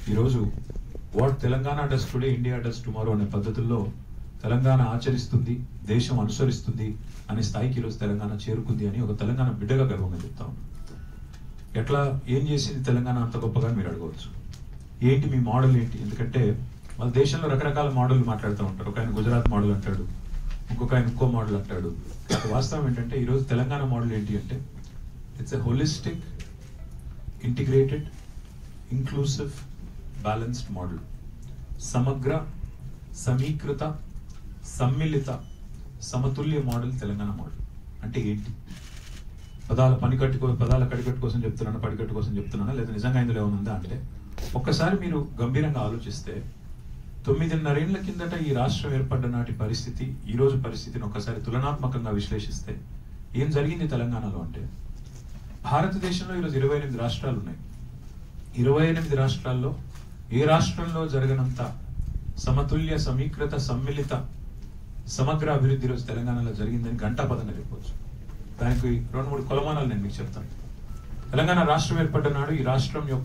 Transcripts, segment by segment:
ఈరోజు what Telangana does today India does tomorrow అనే పద్ధతుల్లో తెలంగాణ ఆచరిస్తుంది దేశం అనుసరిస్తుంది అనే స్థాయికి ఈరోజు తెలంగాణ చేరుకుంది అని ఒక తెలంగాణ బిడ్డగా గర్వంగా చెప్తా ఉన్నాను ఎట్లా ఏం చేసింది తెలంగాణ అంత గొప్పగా మీరు అడగవచ్చు ఏంటి మీ మోడల్ ఏంటి ఎందుకంటే వాళ్ళ దేశంలో రకరకాల మోడల్ మాట్లాడుతూ ఉంటారు ఒక ఆయన గుజరాత్ మోడల్ అంటాడు ఇంకొక ఆయన ఇంకో మోడల్ అంటాడు కానీ వాస్తవం ఏంటంటే ఈరోజు తెలంగాణ మోడల్ ఏంటి అంటే it's a holistic integrated inclusive balanced model సమగ్ర సమీకృత సమ్మిళిత సమతుల్య మోడల్ తెలంగాణ మోడల్ అంటే ఏంటి పదాల పని కట్టుకో పదాల కడికట్టు కోసం చెప్తున్నాను పడికట్టు కోసం చెప్తున్నానా లేదా నిజంగా ఇందులో ఏమైనా ఉందా అంటే ఒక్కసారి మీరు గంభీరంగా ఆలోచిస్తే తొమ్మిదిన్నరేళ్ల కిందట ఈ రాష్ట్రం ఏర్పడ్డ నాటి పరిస్థితి ఈ రోజు పరిస్థితిని ఒకసారి తులనాత్మకంగా విశ్లేషిస్తే ఏం జరిగింది తెలంగాణలో అంటే భారతదేశంలో ఈరోజు ఇరవై ఎనిమిది రాష్ట్రాలు ఉన్నాయి ఇరవై ఎనిమిది రాష్ట్రాల్లో ఏ రాష్ట్రంలో జరగనంత సమతుల్య సమీకృత సమ్మిళిత సమగ్ర అభివృద్ధి ఈరోజు తెలంగాణలో జరిగిందని గంటాపదంగా చెప్పవచ్చు దానికి రెండు మూడు కొలమానాలు నేను మీకు చెప్తాను తెలంగాణ రాష్ట్రం ఏర్పడ్డ నాడు ఈ రాష్ట్రం యొక్క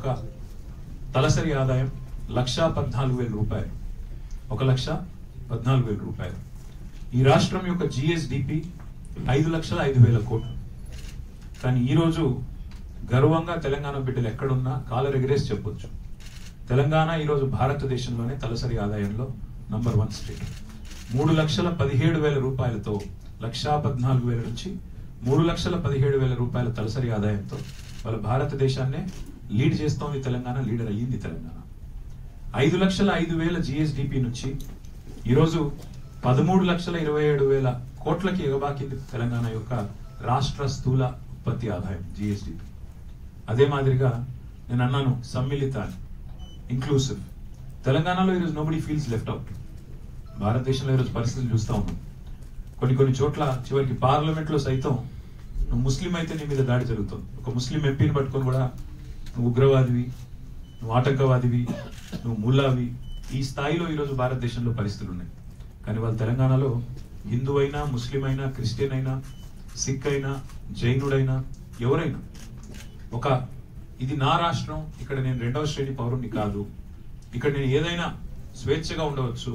తలసరి ఆదాయం లక్షా పద్నాలుగు వేల రూపాయలు ఒక లక్ష పద్నాలుగు వేల రూపాయలు ఈ రాష్ట్రం యొక్క జిఎస్డిపి ఐదు లక్షల ఐదు వేల కోట్లు కానీ ఈరోజు గర్వంగా తెలంగాణ బిడ్డలు ఎక్కడున్నా కాలర్ ఎగరేసి చెప్పొచ్చు తెలంగాణ ఈరోజు భారతదేశంలోనే తలసరి ఆదాయంలో నంబర్ వన్ స్టేట్ మూడు లక్షల పదిహేడు వేల రూపాయలతో లక్షా పద్నాలుగు వేల నుంచి మూడు లక్షల పదిహేడు వేల రూపాయల తలసరి ఆదాయంతో వాళ్ళ భారతదేశాన్నే లీడ్ చేస్తోంది తెలంగాణ లీడర్ అయ్యింది తెలంగాణ ఐదు లక్షల ఐదు వేల జిఎస్డిపి నుంచి ఈరోజు పదమూడు లక్షల ఇరవై ఏడు వేల కోట్లకి ఎగబాకింది తెలంగాణ యొక్క రాష్ట్ర స్థూల ఉత్పత్తి ఆదాయం జిఎస్డిపి అదే మాదిరిగా నేను అన్నాను సమ్మిళిత ఇంక్లూసివ్ తెలంగాణలో ఈరోజు నోబడి ఫీల్స్ లెఫ్ట్ అవుట్ భారతదేశంలో ఈరోజు పరిస్థితులు చూస్తా ఉన్నాం కొన్ని కొన్ని చోట్ల చివరికి పార్లమెంట్ లో సైతం నువ్వు ముస్లిం అయితే నీ మీద దాడి జరుగుతుంది ఒక ముస్లిం ఎంపీని పట్టుకొని కూడా నువ్వు ఉగ్రవాదివి నువ్వు ఆటంకవాదివి నువ్వు ముల్లావి ఈ స్థాయిలో ఈరోజు భారతదేశంలో పరిస్థితులు ఉన్నాయి కానీ వాళ్ళ తెలంగాణలో హిందూ అయినా ముస్లిం అయినా క్రిస్టియన్ అయినా సిక్ అయినా జైనుడైనా ఎవరైనా ఒక ఇది నా రాష్ట్రం ఇక్కడ నేను రెండవ శ్రేణి పౌరుణ్ణి కాదు ఇక్కడ నేను ఏదైనా స్వేచ్ఛగా ఉండవచ్చు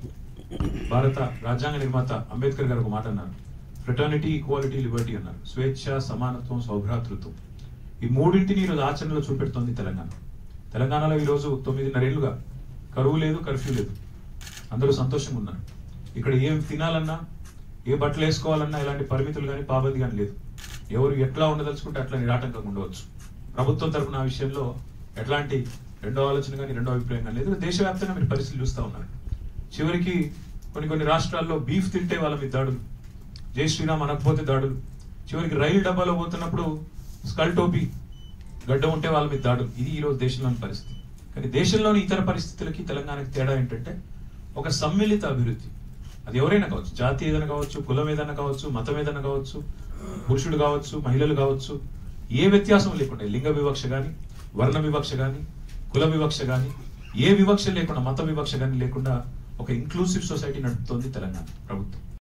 భారత రాజ్యాంగ నిర్మాత అంబేద్కర్ గారు ఒక మాట అన్నారు ఫ్రెటర్నిటీ ఈక్వాలిటీ లిబర్టీ అన్నారు స్వేచ్ఛ సమానత్వం సౌభ్రాతృత్వం ఈ మూడింటిని ఈరోజు ఆచరణలో చూపెడుతోంది తెలంగాణ తెలంగాణలో ఈరోజు తొమ్మిదిన్నరేళ్లుగా కరువు లేదు కర్ఫ్యూ లేదు అందరూ సంతోషంగా ఉన్నారు ఇక్కడ ఏం తినాలన్నా ఏ బట్టలు వేసుకోవాలన్నా ఎలాంటి పరిమితులు కానీ పాబంది కానీ లేదు ఎవరు ఎట్లా ఉండదలుచుకుంటే అట్లా నిరాటంకంగా ఉండవచ్చు ప్రభుత్వం తరపున ఆ విషయంలో ఎట్లాంటి రెండో ఆలోచన కానీ రెండో అభిప్రాయం కానీ లేదు దేశవ్యాప్తంగా మీరు పరిస్థితులు చూస్తూ ఉన్నారు చివరికి కొన్ని కొన్ని రాష్ట్రాల్లో బీఫ్ తింటే వాళ్ళ మీద దాడులు జై శ్రీరామ్ అనకపోతే దాడులు చివరికి రైలు డబ్బాలో పోతున్నప్పుడు స్కల్ టోపీ గడ్డ ఉంటే వాళ్ళ మీద దాడులు ఇది ఈ రోజు దేశంలోని పరిస్థితి కానీ దేశంలోని ఇతర పరిస్థితులకి తెలంగాణకి తేడా ఏంటంటే ఒక సమ్మిళిత అభివృద్ధి అది ఎవరైనా కావచ్చు జాతి ఏదైనా కావచ్చు కులం ఏదైనా కావచ్చు మతం ఏదైనా కావచ్చు పురుషుడు కావచ్చు మహిళలు కావచ్చు ఏ వ్యత్యాసం లేకుండా లింగ వివక్ష కానీ వర్ణ వివక్ష కానీ కుల వివక్ష కానీ ఏ వివక్ష లేకుండా మత వివక్ష కానీ లేకుండా ఒక ఇంక్లూసివ్ సొసైటీ నడుపుతోంది తెలంగాణ ప్రభుత్వం